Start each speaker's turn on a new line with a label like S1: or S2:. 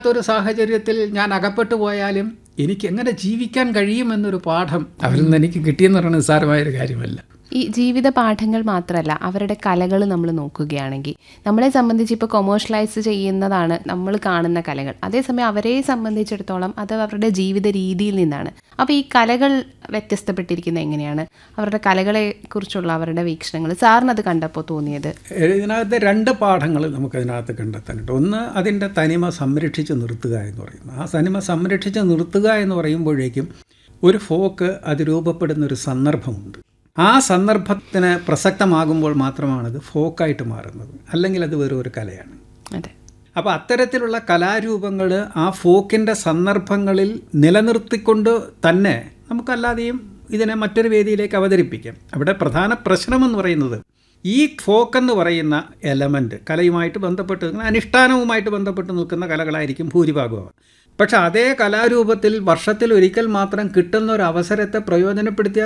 S1: ഒരു സാഹചര്യത്തിൽ ഞാൻ അകപ്പെട്ടു പോയാലും എനിക്ക് എങ്ങനെ ജീവിക്കാൻ കഴിയുമെന്നൊരു പാഠം അവരിൽ നിന്ന് എനിക്ക് കിട്ടിയെന്ന് പറയുന്നത് നിസ്സാരമായൊരു കാര്യമല്ല
S2: ഈ ജീവിത പാഠങ്ങൾ മാത്രമല്ല അവരുടെ കലകൾ നമ്മൾ നോക്കുകയാണെങ്കിൽ നമ്മളെ സംബന്ധിച്ച് ഇപ്പോൾ കൊമേഴ്ഷ്യലൈസ് ചെയ്യുന്നതാണ് നമ്മൾ കാണുന്ന കലകൾ അതേസമയം അവരെ സംബന്ധിച്ചിടത്തോളം അത് അവരുടെ ജീവിത രീതിയിൽ നിന്നാണ് അപ്പോൾ ഈ കലകൾ വ്യത്യസ്തപ്പെട്ടിരിക്കുന്നത് എങ്ങനെയാണ് അവരുടെ കലകളെ കുറിച്ചുള്ള അവരുടെ വീക്ഷണങ്ങൾ സാറിന് അത് കണ്ടപ്പോൾ തോന്നിയത്
S1: ഇതിനകത്ത് രണ്ട് പാഠങ്ങൾ നമുക്കതിനകത്ത് കണ്ടെത്താനുണ്ട് ഒന്ന് അതിൻ്റെ തനിമ സംരക്ഷിച്ച് നിർത്തുക എന്ന് പറയുന്നത് ആ തനിമ സംരക്ഷിച്ച് നിർത്തുക എന്ന് പറയുമ്പോഴേക്കും ഒരു ഫോക്ക് അത് രൂപപ്പെടുന്ന ഒരു സന്ദർഭമുണ്ട് ആ സന്ദർഭത്തിന് പ്രസക്തമാകുമ്പോൾ മാത്രമാണ് അത് ഫോക്കായിട്ട് മാറുന്നത് അല്ലെങ്കിൽ അത് വെറും ഒരു കലയാണ്
S2: അതെ
S1: അപ്പോൾ അത്തരത്തിലുള്ള കലാരൂപങ്ങൾ ആ ഫോക്കിൻ്റെ സന്ദർഭങ്ങളിൽ നിലനിർത്തിക്കൊണ്ട് തന്നെ നമുക്കല്ലാതെയും ഇതിനെ മറ്റൊരു വേദിയിലേക്ക് അവതരിപ്പിക്കാം അവിടെ പ്രധാന പ്രശ്നമെന്ന് പറയുന്നത് ഈ ഫോക്ക് എന്ന് പറയുന്ന എലമെൻറ്റ് കലയുമായിട്ട് ബന്ധപ്പെട്ട് നിൽക്കുന്ന അനുഷ്ഠാനവുമായിട്ട് ബന്ധപ്പെട്ട് നിൽക്കുന്ന കലകളായിരിക്കും ഭൂരിഭാഗവും പക്ഷെ അതേ കലാരൂപത്തിൽ വർഷത്തിൽ ഒരിക്കൽ മാത്രം കിട്ടുന്ന ഒരു അവസരത്തെ പ്രയോജനപ്പെടുത്തിയാൽ